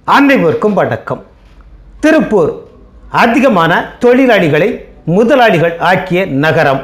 அனைவருக்கும் வணக்கம் திருப்பூர் அதிகமான தொழிலாளிகளை முதலாளிகள் ஆக்கிய நகரம்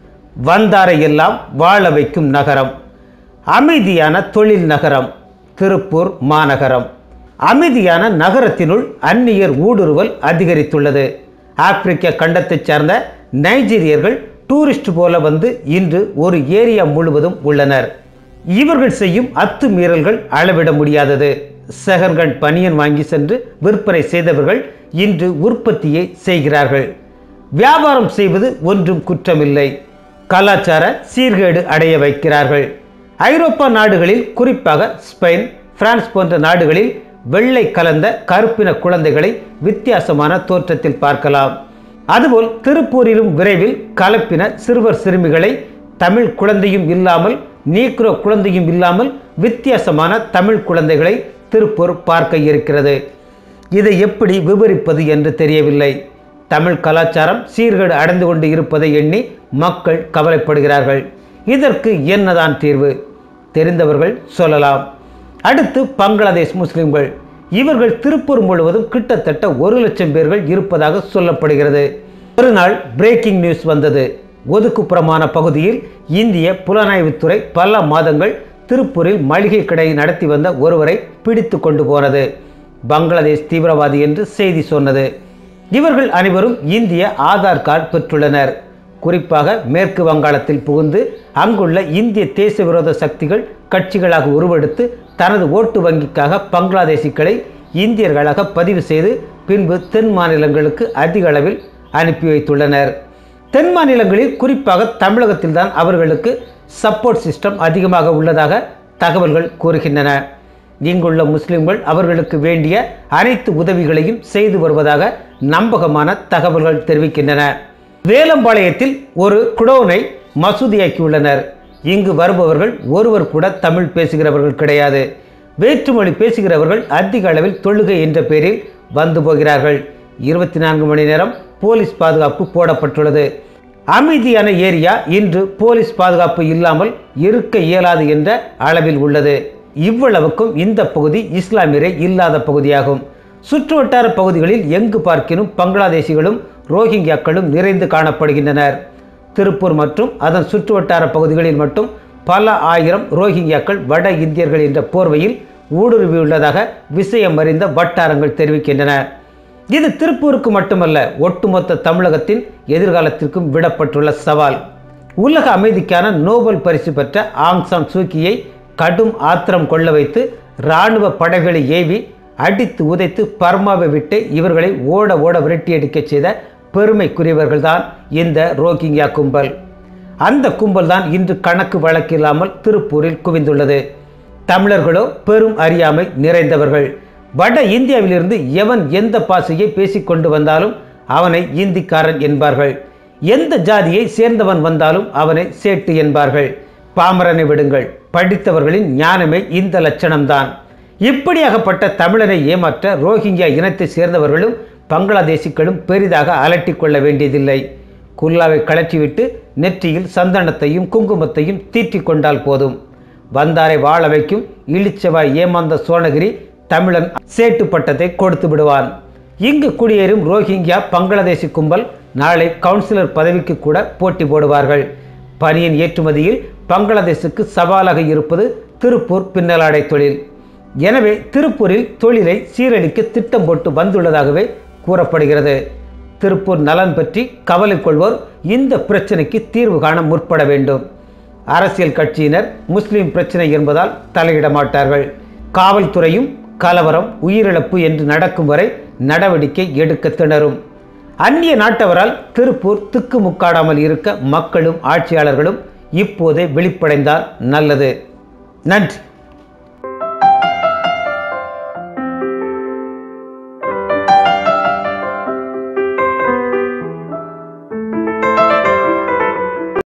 வந்தாரை எல்லாம் வாழ வைக்கும் நகரம் அமைதியான தொழில் நகரம் திருப்பூர் மாநகரம் அமைதியான நகரத்தினுள் அந்நியர் ஊடுருவல் அதிகரித்துள்ளது ஆப்பிரிக்க கண்டத்தைச் சார்ந்த நைஜீரியர்கள் டூரிஸ்ட் போல வந்து இன்று ஒரு ஏரியா முழுவதும் உள்ளனர் இவர்கள் செய்யும் அத்துமீறல்கள் அளவிட முடியாதது செகண்ட்ஹேண்ட் பனியன் வாங்கி சென்று விற்பனை செய்தவர்கள் இன்று உற்பத்தியை செய்கிறார்கள் வியாபாரம் செய்வது ஒன்றும் குற்றமில்லை கலாச்சார சீர்கேடு அடைய வைக்கிறார்கள் ஐரோப்பா நாடுகளில் குறிப்பாக ஸ்பெயின் பிரான்ஸ் போன்ற நாடுகளில் வெள்ளை கலந்த கருப்பின குழந்தைகளை வித்தியாசமான தோற்றத்தில் பார்க்கலாம் அதுபோல் திருப்பூரிலும் விரைவில் கலப்பின சிறுவர் சிறுமிகளை தமிழ் குழந்தையும் இல்லாமல் நீக்ரோ குழந்தையும் இல்லாமல் வித்தியாசமான தமிழ் குழந்தைகளை திருப்பூர் பார்க்க இருக்கிறது இதை எப்படி விவரிப்பது என்று தெரியவில்லை தமிழ் கலாச்சாரம் சீர்கேடு அடைந்து கொண்டு இருப்பதை எண்ணி மக்கள் கவலைப்படுகிறார்கள் இதற்கு என்னதான் தீர்வு தெரிந்தவர்கள் சொல்லலாம் அடுத்து பங்களாதேஷ் முஸ்லிம்கள் இவர்கள் திருப்பூர் முழுவதும் கிட்டத்தட்ட ஒரு லட்சம் பேர்கள் இருப்பதாக சொல்லப்படுகிறது ஒரு நாள் பிரேக்கிங் நியூஸ் வந்தது ஒதுக்குப்புறமான பகுதியில் இந்திய புலனாய்வுத்துறை பல மாதங்கள் திருப்பூரில் மளிகை கடை நடத்தி வந்த ஒருவரை பிடித்து கொண்டு போனது பங்களாதேஷ் தீவிரவாதி என்று செய்தி சொன்னது இவர்கள் அனைவரும் இந்திய ஆதார் கார்டு பெற்றுள்ளனர் குறிப்பாக மேற்கு வங்காளத்தில் புகுந்து அங்குள்ள இந்திய தேச விரோத சக்திகள் கட்சிகளாக உருவெடுத்து தனது ஓட்டு வங்கிக்காக பங்களாதேசிகளை இந்தியர்களாக பதிவு செய்து பின்பு தென் மாநிலங்களுக்கு அதிக அளவில் அனுப்பி வைத்துள்ளனர் தென் மாநிலங்களில் குறிப்பாக தமிழகத்தில்தான் அவர்களுக்கு சப்போர்ட் சிஸ்டம் அதிகமாக உள்ளதாக தகவல்கள் கூறுகின்றன இங்குள்ள முஸ்லிம்கள் அவர்களுக்கு வேண்டிய அனைத்து உதவிகளையும் செய்து வருவதாக நம்பகமான தகவல்கள் தெரிவிக்கின்றன வேலம்பாளையத்தில் ஒரு குடோனை மசூதியாக்கியுள்ளனர் இங்கு வருபவர்கள் ஒருவர் கூட தமிழ் பேசுகிறவர்கள் கிடையாது வேற்றுமொழி பேசுகிறவர்கள் அதிக அளவில் தொழுகை என்ற பெயரில் வந்து போகிறார்கள் இருபத்தி நான்கு மணி நேரம் போலீஸ் பாதுகாப்பு போடப்பட்டுள்ளது அமைதியான ஏரியா இன்று போலீஸ் பாதுகாப்பு இல்லாமல் இருக்க இயலாது என்ற அளவில் உள்ளது இவ்வளவுக்கும் இந்த பகுதி இஸ்லாமியரை இல்லாத பகுதியாகும் சுற்றுவட்டார பகுதிகளில் எங்கு பார்க்கினும் பங்களாதேசிகளும் ரோஹிங்கியாக்களும் நிறைந்து காணப்படுகின்றனர் திருப்பூர் மற்றும் அதன் சுற்றுவட்டார பகுதிகளில் மட்டும் பல ஆயிரம் ரோஹிங்கியாக்கள் வட இந்தியர்கள் என்ற போர்வையில் ஊடுருவியுள்ளதாக விஷயம் அறிந்த வட்டாரங்கள் தெரிவிக்கின்றன இது திருப்பூருக்கு மட்டுமல்ல ஒட்டுமொத்த தமிழகத்தின் எதிர்காலத்திற்கும் விடப்பட்டுள்ள சவால் உலக அமைதிக்கான நோபல் பரிசு பெற்ற ஆங் சான் சூக்கியை கடும் ஆத்திரம் கொள்ள வைத்து இராணுவ படைகளை ஏவி அடித்து உதைத்து பர்மாவை விட்டு இவர்களை ஓட ஓட விரட்டியடிக்கச் செய்த பெருமைக்குரியவர்கள்தான் இந்த ரோகிங்கியா கும்பல் அந்த கும்பல் தான் இன்று கணக்கு வழக்கில்லாமல் திருப்பூரில் குவிந்துள்ளது தமிழர்களோ பெரும் அறியாமை நிறைந்தவர்கள் வட இந்தியாவிலிருந்து எவன் எந்த பாசையை பேசிக்கொண்டு வந்தாலும் அவனை இந்திக்காரன் என்பார்கள் எந்த ஜாதியை சேர்ந்தவன் வந்தாலும் அவனை சேட்டு என்பார்கள் பாமரனை விடுங்கள் படித்தவர்களின் ஞானமே இந்த லட்சணம்தான் இப்படியாகப்பட்ட தமிழனை ஏமாற்ற ரோஹிங்கியா இனத்தை சேர்ந்தவர்களும் பங்களாதேசிகளும் பெரிதாக அலட்டிக் கொள்ள வேண்டியதில்லை குல்லாவை கழற்றிவிட்டு நெற்றியில் சந்தனத்தையும் குங்குமத்தையும் தீற்றிக் கொண்டால் போதும் வந்தாரை வாழ வைக்கும் இளிச்சவாய் ஏமாந்த சோனகிரி தமிழன் சேட்டு பட்டத்தை கொடுத்து விடுவான் இங்கு குடியேறும் ரோஹிங்கியா பங்களாதேசி கும்பல் நாளை கவுன்சிலர் பதவிக்கு கூட போட்டி போடுவார்கள் பனியின் ஏற்றுமதியில் பங்களாதேசுக்கு சவாலாக இருப்பது திருப்பூர் பின்னலாடை தொழில் எனவே திருப்பூரில் தொழிலை சீரழிக்க திட்டம் போட்டு வந்துள்ளதாகவே கூறப்படுகிறது திருப்பூர் நலன் பற்றி கவலை கொள்வோர் இந்த பிரச்சனைக்கு தீர்வு காண முற்பட வேண்டும் அரசியல் கட்சியினர் முஸ்லிம் பிரச்சனை என்பதால் தலையிட மாட்டார்கள் காவல்துறையும் கலவரம் உயிரிழப்பு என்று நடக்கும் வரை நடவடிக்கை எடுக்க திணறும் அந்நிய நாட்டவரால் திருப்பூர் திக்குமுக்காடாமல் இருக்க மக்களும் ஆட்சியாளர்களும் இப்போதே விழிப்படைந்தால் நல்லது நன்றி